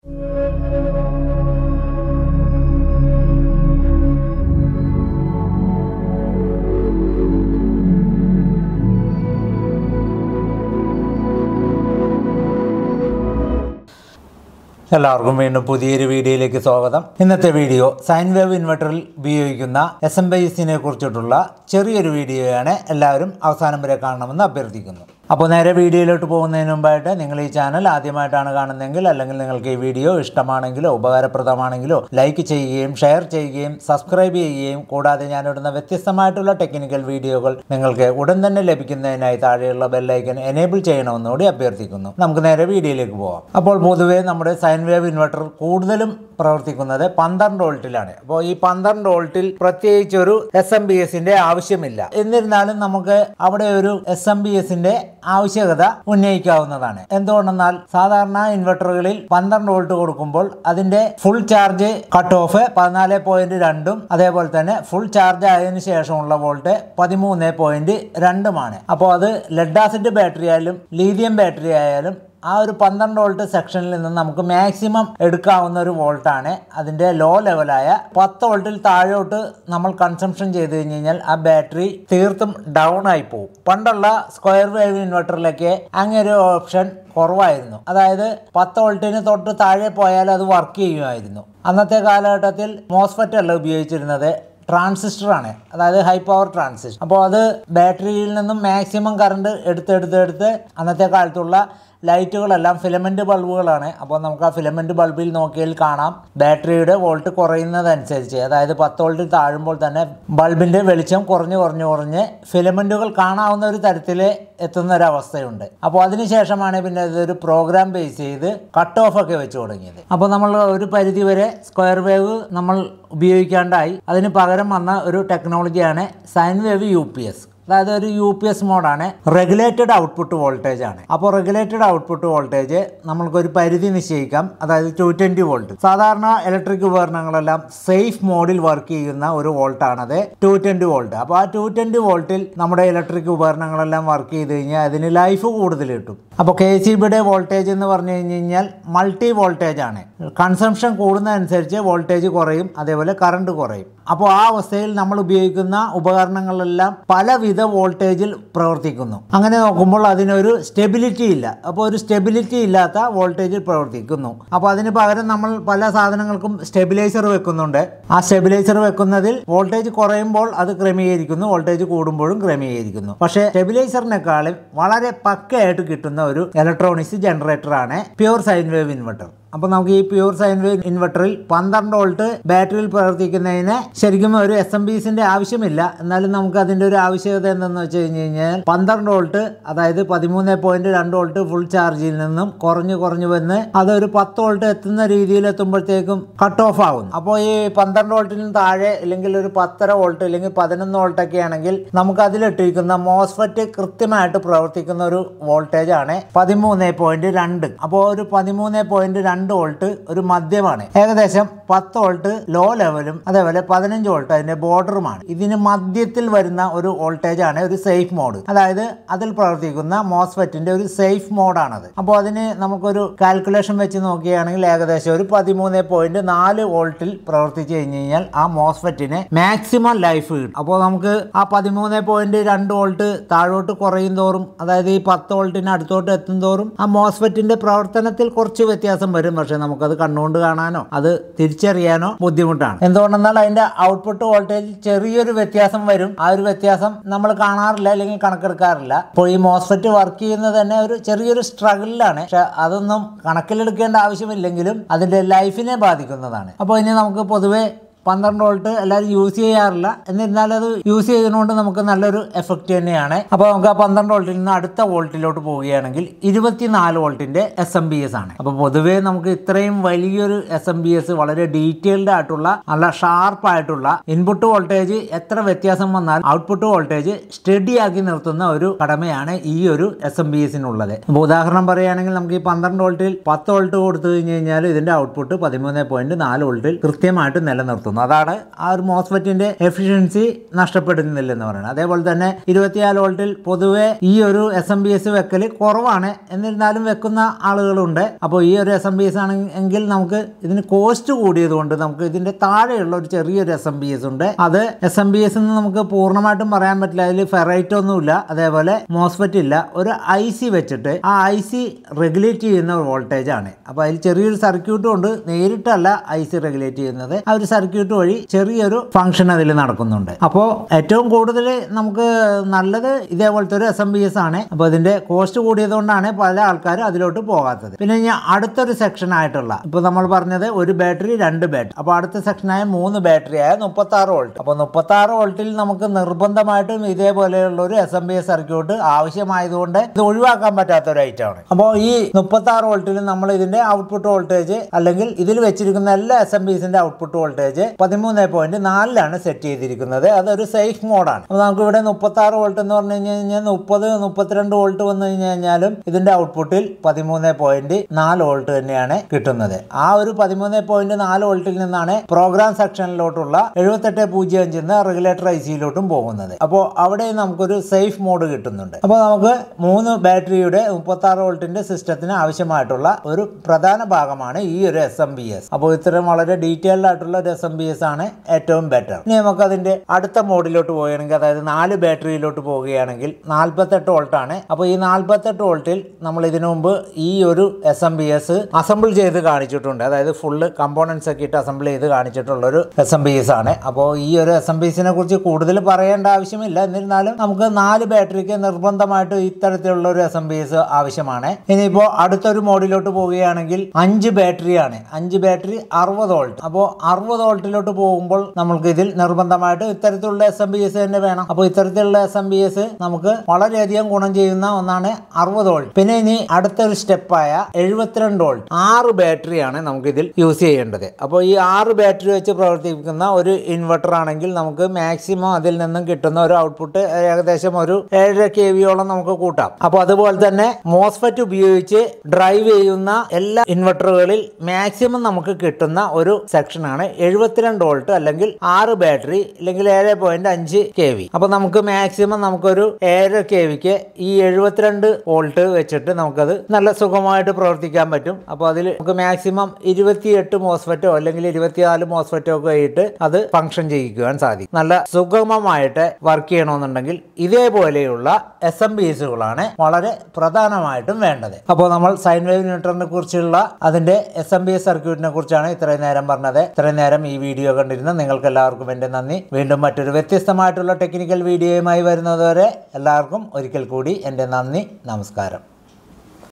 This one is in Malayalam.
എല്ലാവർക്കും വീണ്ടും പുതിയൊരു വീഡിയോയിലേക്ക് സ്വാഗതം ഇന്നത്തെ വീഡിയോ സൈൻ വേവ് ഇൻവെർട്ടറിൽ ഉപയോഗിക്കുന്ന എസ് എം ബൈസിനെ കുറിച്ചിട്ടുള്ള ചെറിയൊരു വീഡിയോയാണ് എല്ലാവരും അവസാനം വരെ കാണണമെന്ന് അഭ്യർത്ഥിക്കുന്നു അപ്പോൾ നേരെ വീഡിയോയിലോട്ട് പോകുന്നതിന് മുമ്പായിട്ട് നിങ്ങൾ ഈ ചാനൽ ആദ്യമായിട്ടാണ് കാണുന്നതെങ്കിൽ അല്ലെങ്കിൽ നിങ്ങൾക്ക് ഈ വീഡിയോ ഇഷ്ടമാണെങ്കിലോ ഉപകാരപ്രദമാണെങ്കിലോ ലൈക്ക് ചെയ്യുകയും ഷെയർ ചെയ്യുകയും സബ്സ്ക്രൈബ് ചെയ്യുകയും കൂടാതെ ഞാനിടുന്ന വ്യത്യസ്തമായിട്ടുള്ള ടെക്നിക്കൽ വീഡിയോകൾ നിങ്ങൾക്ക് ഉടൻ തന്നെ ലഭിക്കുന്നതിനായി താഴെയുള്ള ബെല്ലൈക്കൻ എനേബിൾ ചെയ്യണമെന്നുകൂടി അഭ്യർത്ഥിക്കുന്നു നമുക്ക് നേരെ വീഡിയോയിലേക്ക് പോകാം അപ്പോൾ പൊതുവേ നമ്മുടെ സൈൻ വേവ് ഇൻവെർട്ടർ കൂടുതലും പ്രവർത്തിക്കുന്നത് പന്ത്രണ്ട് വോൾട്ടിലാണ് അപ്പോൾ ഈ പന്ത്രണ്ട് വോൾട്ടിൽ പ്രത്യേകിച്ച് ഒരു എസ് എം ബി എസിന്റെ ആവശ്യമില്ല എന്നിരുന്നാലും നമുക്ക് അവിടെ ഒരു എസ് എം ബി എസിന്റെ ആവശ്യകത ഉന്നയിക്കാവുന്നതാണ് എന്തുകൊണ്ടെന്നാൽ സാധാരണ ഇൻവെർട്ടറുകളിൽ പന്ത്രണ്ട് വോൾട്ട് കൊടുക്കുമ്പോൾ അതിന്റെ ഫുൾ ചാർജ് കട്ട് ഓഫ് പതിനാല് പോയിന്റ് രണ്ടും അതേപോലെ തന്നെ ഫുൾ ചാർജ് ആയതിനു ശേഷമുള്ള വോൾട്ട് പതിമൂന്ന് പോയിന്റ് രണ്ടുമാണ് അപ്പോൾ അത് ലെഡ് ആസിഡ് ബാറ്ററി ആയാലും ലീഥിയം ബാറ്ററി ആയാലും ആ ഒരു പന്ത്രണ്ട് വോൾട്ട് സെക്ഷനിൽ നിന്ന് നമുക്ക് മാക്സിമം എടുക്കാവുന്ന ഒരു വോൾട്ടാണ് അതിൻ്റെ ലോ ലെവലായ പത്ത് വോൾട്ടിൽ താഴോട്ട് നമ്മൾ കൺസംഷൻ ചെയ്ത് കഴിഞ്ഞ് കഴിഞ്ഞാൽ ആ ബാറ്ററി തീർത്തും ഡൗൺ ആയി പോകും പണ്ടുള്ള സ്ക്വയർ വേവ് ഇൻവെർട്ടറിലൊക്കെ അങ്ങനെ ഒരു ഓപ്ഷൻ കുറവായിരുന്നു അതായത് പത്ത് വോൾട്ടിന് തൊട്ട് താഴെ പോയാൽ അത് വർക്ക് ചെയ്യുമായിരുന്നു അന്നത്തെ കാലഘട്ടത്തിൽ മോസ്ഫെറ്റ് അല്ല ഉപയോഗിച്ചിരുന്നത് ട്രാൻസിസ്റ്റർ ആണ് അതായത് ഹൈ പവർ ട്രാൻസിസ്റ്റർ അപ്പോൾ അത് ബാറ്ററിയിൽ നിന്നും മാക്സിമം കറണ്ട് എടുത്തെടുത്ത് എടുത്ത് അന്നത്തെ കാലത്തുള്ള ലൈറ്റുകളെല്ലാം ഫിലമെൻ്റ് ബൾബുകളാണ് അപ്പോൾ നമുക്ക് ആ ഫിലമെൻ്റ് ബൾബിൽ നോക്കിയാൽ കാണാം ബാറ്ററിയുടെ വോൾട്ട് കുറയുന്നതനുസരിച്ച് അതായത് പത്ത് വോൾട്ടിൽ താഴുമ്പോൾ തന്നെ ബൾബിൻ്റെ വെളിച്ചം കുറഞ്ഞു കുറഞ്ഞു കുറഞ്ഞ് ഫിലമെൻറ്റുകൾ കാണാവുന്ന ഒരു തരത്തിൽ എത്തുന്ന ഒരു അവസ്ഥയുണ്ട് അപ്പോൾ അതിനുശേഷമാണ് പിന്നെ ഇതൊരു പ്രോഗ്രാം ബേസ് ചെയ്ത് കട്ട് ഓഫ് ഒക്കെ വെച്ച് തുടങ്ങിയത് അപ്പോൾ നമ്മൾ ഒരു പരിധി വരെ സ്ക്വയർ വേവ് നമ്മൾ ഉപയോഗിക്കാണ്ടായി അതിന് പകരം വന്ന ഒരു ടെക്നോളജിയാണ് sine wave U P S അതായത് ഒരു യു പി എസ് മോഡാണ് റെഗുലേറ്റഡ് ഔട്ട്പുട്ട് വോൾട്ടേജ് ആണ് അപ്പോൾ റെഗുലേറ്റഡ് ഔട്ട്പുട്ട് വോൾട്ടേജ് നമ്മൾക്കൊരു പരിധി നിശ്ചയിക്കാം അതായത് ടു ട്വൻറ്റി വോൾട്ട് സാധാരണ ഇലക്ട്രിക് ഉപകരണങ്ങളെല്ലാം സേഫ് മോഡിൽ വർക്ക് ചെയ്യുന്ന ഒരു വോൾട്ടാണത് ടു ട്വൻറ്റി വോൾട്ട് അപ്പോൾ ആ ടു ട്വൻറ്റി വോൾട്ടിൽ നമ്മുടെ ഇലക്ട്രിക് ഉപകരണങ്ങളെല്ലാം വർക്ക് ചെയ്ത് കഴിഞ്ഞാൽ അതിന് ലൈഫ് കൂടുതൽ കിട്ടും അപ്പോൾ കെ സി ബിയുടെ വോൾട്ടേജ് എന്ന് പറഞ്ഞു കഴിഞ്ഞ് കഴിഞ്ഞാൽ മൾട്ടി വോൾട്ടേജ് ആണ് കൺസംഷൻ കൂടുന്നതനുസരിച്ച് വോൾട്ടേജ് കുറയും അതേപോലെ കറണ്ട് കുറയും അപ്പോൾ ആ അവസ്ഥയിൽ നമ്മൾ ഉപയോഗിക്കുന്ന ഉപകരണങ്ങളെല്ലാം പലവിധ വോൾട്ടേജിൽ പ്രവർത്തിക്കുന്നു അങ്ങനെ നോക്കുമ്പോൾ അതിനൊരു സ്റ്റെബിലിറ്റി ഇല്ല അപ്പോൾ ഒരു സ്റ്റെബിലിറ്റി ഇല്ലാത്ത വോൾട്ടേജിൽ പ്രവർത്തിക്കുന്നു അപ്പോൾ അതിന് പകരം നമ്മൾ പല സാധനങ്ങൾക്കും സ്റ്റെബിലൈസർ വെക്കുന്നുണ്ട് ആ സ്റ്റെബിലൈസർ വെക്കുന്നതിൽ വോൾട്ടേജ് കുറയുമ്പോൾ അത് ക്രമീകരിക്കുന്നു വോൾട്ടേജ് കൂടുമ്പോഴും ക്രമീകരിക്കുന്നു പക്ഷേ സ്റ്റെബിലൈസറിനേക്കാളും വളരെ പക്കയായിട്ട് കിട്ടുന്ന ഒരു ഇലക്ട്രോണിക്സ് ജനറേറ്ററാണ് പ്യൂർ സൈൻ വേവ് ഇൻവെർട്ടർ അപ്പോൾ നമുക്ക് ഈ പ്യൂർ സൈൻ വേവ് ഇൻവെർട്ടറിൽ പന്ത്രണ്ട് വോൾട്ട് ബാറ്ററിയിൽ പ്രവർത്തിക്കുന്നതിന് ശരിക്കും ഒരു എസ് എം ബിസിന്റെ ആവശ്യമില്ല എന്നാലും നമുക്ക് അതിന്റെ ഒരു ആവശ്യകത എന്തെന്ന് വെച്ച് കഴിഞ്ഞ് കഴിഞ്ഞാൽ പന്ത്രണ്ട് വോൾട്ട് അതായത് പതിമൂന്ന് പോയിന്റ് രണ്ട് വോൾട്ട് ഫുൾ ചാർജിൽ നിന്നും കുറഞ്ഞു കുറഞ്ഞു വന്ന് അതൊരു പത്ത് വോൾട്ട് എത്തുന്ന രീതിയിൽ എത്തുമ്പോഴത്തേക്കും കട്ട് ഓഫ് ആകുന്നു അപ്പോൾ ഈ പന്ത്രണ്ട് വോൾട്ടിന് താഴെ അല്ലെങ്കിൽ ഒരു പത്തര വോൾട്ട് അല്ലെങ്കിൽ പതിനൊന്ന് വോൾട്ട് ഒക്കെ ആണെങ്കിൽ നമുക്ക് അതിലിട്ടിരിക്കുന്ന മോസ്ഫെറ്റ് കൃത്യമായിട്ട് പ്രവർത്തിക്കുന്ന ഒരു വോൾട്ടേജ് ആണ് പതിമൂന്ന് പോയിന്റ് രണ്ട് അപ്പോൾ ഒരു പതിമൂന്ന് പോയിന്റ് രണ്ട് വോൾട്ട് ഒരു മധ്യമാണ് ഏകദേശം പത്ത് വോൾട്ട് ലോ ലെവലും അതേപോലെ പതിനഞ്ച് വോൾട്ട് അതിന്റെ ബോർഡറുമാണ് ഇതിന് മധ്യത്തിൽ വരുന്ന ഒരു വോൾട്ടേജ് ആണ് ഒരു സേഫ് മോഡ് അതായത് അതിൽ പ്രവർത്തിക്കുന്ന മോസ്ഫെറ്റിന്റെ ഒരു സേഫ് മോഡാണത് അപ്പോൾ അതിന് നമുക്കൊരു കാൽക്കുലേഷൻ വെച്ച് നോക്കുകയാണെങ്കിൽ ഏകദേശം ഒരു പതിമൂന്ന് പോയിന്റ് നാല് വോൾട്ടിൽ പ്രവർത്തിച്ചു കഴിഞ്ഞ് കഴിഞ്ഞാൽ ആ മോസ്ഫെറ്റിന് മാക്സിമം ലൈഫ് കിട്ടും അപ്പോൾ നമുക്ക് ആ പതിമൂന്ന് പോയിന്റ് രണ്ട് വോൾട്ട് താഴോട്ട് കുറയും തോറും അതായത് ഈ പത്ത് വോൾട്ടിന് അടുത്തോട്ട് എത്തും തോറും ആ മോസ്ഫെറ്റിന്റെ പ്രവർത്തനത്തിൽ കുറച്ച് വ്യത്യാസം വരും പക്ഷെ നമുക്കത് കണ്ണുകൊണ്ട് കാണാനോ അത് തിരിച്ചറിയാനോ ബുദ്ധിമുട്ടാണ് എന്തുകൊണ്ടെന്നാൽ അതിന്റെ ഔട്ട്പുട്ട് വോൾട്ടേജ് ചെറിയൊരു വ്യത്യാസം വരും ആ ഒരു വ്യത്യാസം നമ്മൾ കാണാറില്ല അല്ലെങ്കിൽ കണക്കെടുക്കാറില്ല അപ്പോൾ ഈ മോസ്ഫെറ്റ് വർക്ക് ചെയ്യുന്നത് തന്നെ ഒരു ചെറിയൊരു സ്ട്രഗിളിലാണ് പക്ഷെ അതൊന്നും കണക്കിലെടുക്കേണ്ട ആവശ്യമില്ലെങ്കിലും അതിന്റെ ലൈഫിനെ ബാധിക്കുന്നതാണ് അപ്പോൾ ഇനി നമുക്ക് പൊതുവെ പന്ത്രണ്ട് വോൾട്ട് എല്ലാവരും യൂസ് ചെയ്യാറില്ല എന്നിരുന്നാലും അത് യൂസ് ചെയ്യുന്നതുകൊണ്ട് നമുക്ക് നല്ലൊരു എഫക്റ്റ് തന്നെയാണ് അപ്പോൾ നമുക്ക് ആ പന്ത്രണ്ട് വോൾട്ടിൽ നിന്ന് അടുത്ത വോൾട്ടിലോട്ട് പോവുകയാണെങ്കിൽ ഇരുപത്തിനാല് വോൾട്ടിന്റെ എസ് എം ബി എസ് ആണ് അപ്പോൾ പൊതുവേ നമുക്ക് ഇത്രയും വലിയൊരു എസ് എം ബി എസ് വളരെ ഡീറ്റെയിൽഡ് ആയിട്ടുള്ള നല്ല ഷാർപ്പ് ആയിട്ടുള്ള ഇൻപുട്ട് വോൾട്ടേജ് എത്ര വ്യത്യാസം വന്നാൽ ഔട്ട്പുട്ട് വോൾട്ടേജ് സ്റ്റഡി ആക്കി നിർത്തുന്ന ഒരു കടമയാണ് ഈ ഒരു എസ് എം ബി എസിനുള്ളത് അപ്പോൾ ഉദാഹരണം പറയുകയാണെങ്കിൽ നമുക്ക് ഈ പന്ത്രണ്ട് വോൾട്ടിൽ പത്ത് വോൾട്ട് കൊടുത്തു കഴിഞ്ഞ് കഴിഞ്ഞാൽ ഇതിന്റെ ഔട്ട്പുട്ട് പതിമൂന്ന് പോയിന്റ് നാല് വോൾട്ടിൽ കൃത്യമായിട്ട് നിലനിർത്തുന്നു നഷ്ടപ്പെടുന്നു അതാണ് ആ ഒരു മോസ്ഫെറ്റിന്റെ എഫിഷ്യൻസി നഷ്ടപ്പെടുന്നില്ലെന്ന് പറയുന്നത് അതേപോലെ തന്നെ ഇരുപത്തിനാല് വോൾട്ടിൽ പൊതുവെ ഈ ഒരു എസ് എം ബി എസ് വെക്കൽ കുറവാണ് എന്നിരുന്നാലും വെക്കുന്ന ആളുകളുണ്ട് അപ്പോൾ ഈ ഒരു എസ് എം ബി എസ് ആണെങ്കിൽ നമുക്ക് ഇതിന് കോസ്റ്റ് കൂടിയതുകൊണ്ട് നമുക്ക് ഇതിന്റെ താഴെയുള്ള ഒരു ചെറിയൊരു എസ് എം ബി എസ് ഉണ്ട് അത് എസ് എം ബി എസ് എന്ന് നമുക്ക് പൂർണ്ണമായിട്ടും പറയാൻ പറ്റില്ല അതിൽ ഫെറൈറ്റ് ഒന്നുമില്ല അതേപോലെ മോസ്ഫെറ്റ് ഇല്ല ഒരു ഐ സി വെച്ചിട്ട് ആ ഐ സി റെഗുലേറ്റ് ചെയ്യുന്ന വോൾട്ടേജ് ആണ് അപ്പോൾ അതിൽ ചെറിയൊരു സർക്യൂട്ടും ഉണ്ട് നേരിട്ടല്ല ഐ സി റെഗുലേറ്റ് ചെയ്യുന്നത് ആ ഒരു സർക്യൂട്ട് വഴി ചെറിയൊരു ഫംഗ്ഷൻ അതിൽ നടക്കുന്നുണ്ട് അപ്പോൾ ഏറ്റവും കൂടുതൽ നമുക്ക് നല്ലത് ഇതേപോലത്തെ ഒരു എസ് എം ബി എസ് ആണ് അപ്പോൾ ഇതിന്റെ കോസ്റ്റ് കൂടിയതുകൊണ്ടാണ് പല ആൾക്കാരും അതിലോട്ട് പോകാത്തത് പിന്നെ ഇനി അടുത്തൊരു സെക്ഷൻ ആയിട്ടുള്ള ഇപ്പോൾ നമ്മൾ പറഞ്ഞത് ഒരു ബാറ്ററി രണ്ട് ബാറ്ററി അപ്പോൾ അടുത്ത സെക്ഷനായ മൂന്ന് ബാറ്ററി ആയ മുപ്പത്തി ആറ് വോൾട്ട് അപ്പോൾ മുപ്പത്തി ആറ് വോൾട്ടിൽ നമുക്ക് നിർബന്ധമായിട്ടും ഇതേപോലെയുള്ള ഒരു S M B S circuit ആവശ്യമായതുകൊണ്ട് ഇത് ഒഴിവാക്കാൻ പറ്റാത്ത ഒരു ഐറ്റം ആണ് അപ്പോൾ ഈ മുപ്പത്തി ആറ് വോൾട്ടിൽ നമ്മൾ ഇതിന്റെ ഔട്ട്പുട്ട് വോൾട്ടേജ് അല്ലെങ്കിൽ ഇതിൽ വെച്ചിരിക്കുന്ന എല്ലാ എസ് എം ബിസിന്റെ ഔട്ട്പുട്ട് വോൾട്ടേജ് പതിമൂന്ന് പോയിന്റ് നാലിലാണ് സെറ്റ് ചെയ്തിരിക്കുന്നത് അതൊരു സേഫ് മോഡാണ് അപ്പോൾ നമുക്ക് ഇവിടെ മുപ്പത്തി ആറ് വോൾട്ട് എന്ന് പറഞ്ഞു കഴിഞ്ഞ് കഴിഞ്ഞാൽ മുപ്പത് മുപ്പത്തിരണ്ട് വോൾട്ട് വന്നു കഴിഞ്ഞ് കഴിഞ്ഞാലും ഇതിന്റെ ഔട്ട്പുട്ടിൽ പതിമൂന്ന് പോയിന്റ് നാല് വോൾട്ട് തന്നെയാണ് കിട്ടുന്നത് ആ ഒരു പതിമൂന്ന് പോയിന്റ് നാല് വോൾട്ടിൽ നിന്നാണ് പ്രോഗ്രാം സെക്ഷനിലോട്ടുള്ള എഴുപത്തെട്ട് പൂജ്യം അഞ്ചിൽ നിന്ന് റെഗുലേറ്റർ ഐ സിയിലോട്ടും പോകുന്നത് അപ്പോൾ അവിടെ നമുക്കൊരു സേഫ് മോഡ് കിട്ടുന്നുണ്ട് അപ്പോൾ നമുക്ക് മൂന്ന് ബാറ്ററിയുടെ മുപ്പത്തി ആറ് വോൾട്ടിന്റെ സിസ്റ്റത്തിന് ആവശ്യമായിട്ടുള്ള ഒരു പ്രധാന ഭാഗമാണ് ഈ ഒരു എസ് എം ബി എസ് അപ്പോൾ ഇത്തരം വളരെ ഡീറ്റെയിൽഡ് ആയിട്ടുള്ള ഒരു എസ് എം ബി എസ് ആണ് ഏറ്റവും ബെറ്റർ ഇനി നമുക്ക് അതിന്റെ അടുത്ത മോഡിലോട്ട് പോവുകയാണെങ്കിൽ അതായത് നാല് ബാറ്ററിയിലോട്ട് പോവുകയാണെങ്കിൽ നാൽപ്പത്തെട്ട് വോൾട്ട് ആണ് അപ്പോൾ ഈ നാൽപ്പത്തെട്ട് വോൾട്ടിൽ നമ്മൾ ഇതിനു മുമ്പ് ഈ ഒരു S M B S assemble ചെയ്ത് കാണിച്ചിട്ടുണ്ട് അതായത് ഫുള്ള് കമ്പോണൻസ് ഒക്കെ ഇട്ട് അസംബിൾ ചെയ്ത് കാണിച്ചിട്ടുള്ള ഒരു എസ് എം ബി എസ് ആണ് അപ്പോൾ ഈ ഒരു എസ് എം ബി എസിനെ കുറിച്ച് കൂടുതൽ പറയേണ്ട ആവശ്യമില്ല എന്നിരുന്നാലും നമുക്ക് നാല് ബാറ്ററിക്ക് നിർബന്ധമായിട്ട് ഇത്തരത്തിലുള്ള ഒരു എസ് എം ബി എസ് ആവശ്യമാണ് ഇനിയിപ്പോൾ അടുത്തൊരു മോഡിലോട്ട് പോവുകയാണെങ്കിൽ അഞ്ച് ബാറ്ററിയാണ് അഞ്ച് ബാറ്ററി അറുപത് വോൾട്ട് അപ്പോൾ അറുപത് വോൾട്ടിലോട്ട് പോകുമ്പോൾ നമ്മൾക്ക് ഇതിൽ നിർബന്ധമായിട്ട് ഇത്തരത്തിലുള്ള എസ് എം ബി എസ് തന്നെ വേണം അപ്പോൾ ഇത്തരത്തിലുള്ള എസ് എം ബി എസ് നമുക്ക് വളരെയധികം ഗുണം ചെയ്യുന്ന ഒന്നാണ് അറുപത് വോൾട്ട് പിന്നെ ഇനി അടുത്തൊരു സ്റ്റെപ്പായ എഴുപത്തിരണ്ട് വോൾട്ട് ആറ് ബാറ്ററിയാണ് നമുക്ക് ഇതിൽ യൂസ് ചെയ്യേണ്ടത് അപ്പോൾ ഈ ആറ് ബാറ്ററി വെച്ച് പ്രവർത്തിക്കുന്ന ഒരു ഇൻവെർട്ടർ ആണെങ്കിൽ നമുക്ക് മാക്സിമം അതിൽ നിന്നും കിട്ടുന്ന ഒരു ഔട്ട്പുട്ട് ഏകദേശം ഒരു ഏഴര കെ വിയോളം നമുക്ക് കൂട്ടാം അപ്പോൾ അതുപോലെ തന്നെ മോസ്ഫെറ്റ് ഉപയോഗിച്ച് ഡ്രൈവ് ചെയ്യുന്ന എല്ലാ ഇൻവെർട്ടറുകളിൽ മാക്സിമം നമുക്ക് കിട്ടുന്ന ഒരു സെക്ഷനാണ് എഴുപത്തിരണ്ട് വോൾട്ട് അല്ലെങ്കിൽ ആറ് ബാറ്ററി അല്ലെങ്കിൽ ഏഴ് പോയിന്റ് അഞ്ച് കെ വി അപ്പോൾ നമുക്ക് മാക്സിമം നമുക്കൊരു ഏഴര കെ വിക്ക് ഈ എഴുപത്തിരണ്ട് വോൾട്ട് വെച്ചിട്ട് നമുക്കത് നല്ല സുഖമായിട്ട് പ്രവർത്തിക്കാൻ പറ്റും അപ്പോൾ അതിൽ നമുക്ക് മാക്സിമം ഇരുപത്തിയെട്ട് മോസ്ഫെറ്റോ അല്ലെങ്കിൽ ഇരുപത്തിനാല് മോസ്ഫെറ്റോ ഒക്കെ ആയിട്ട് അത് ഫംഗ്ഷൻ ചെയ്യിക്കുവാൻ സാധിക്കും നല്ല സുഗമമായിട്ട് വർക്ക് ചെയ്യണമെന്നുണ്ടെങ്കിൽ ഇതേപോലെയുള്ള എസ് എം ബി എസുകളാണ് വളരെ പ്രധാനമായിട്ടും വേണ്ടത് അപ്പോൾ നമ്മൾ സൈൻ വേവ് ന്യൂട്രറിനെ കുറിച്ചുള്ള അതിന്റെ എസ് എം ബി എസ് സർക്യൂട്ടിനെ കുറിച്ചാണ് ഇത്രയും നേരം പറഞ്ഞത് ഇത്രയും നേരം ഈ വീഡിയോ കണ്ടിരുന്ന നിങ്ങൾക്ക് എല്ലാവർക്കും എൻ്റെ നന്ദി വീണ്ടും മറ്റൊരു വ്യത്യസ്തമായിട്ടുള്ള ടെക്നിക്കൽ വീഡിയോയുമായി വരുന്നതുവരെ എല്ലാവർക്കും ഒരിക്കൽ കൂടി എൻ്റെ നന്ദി നമസ്കാരം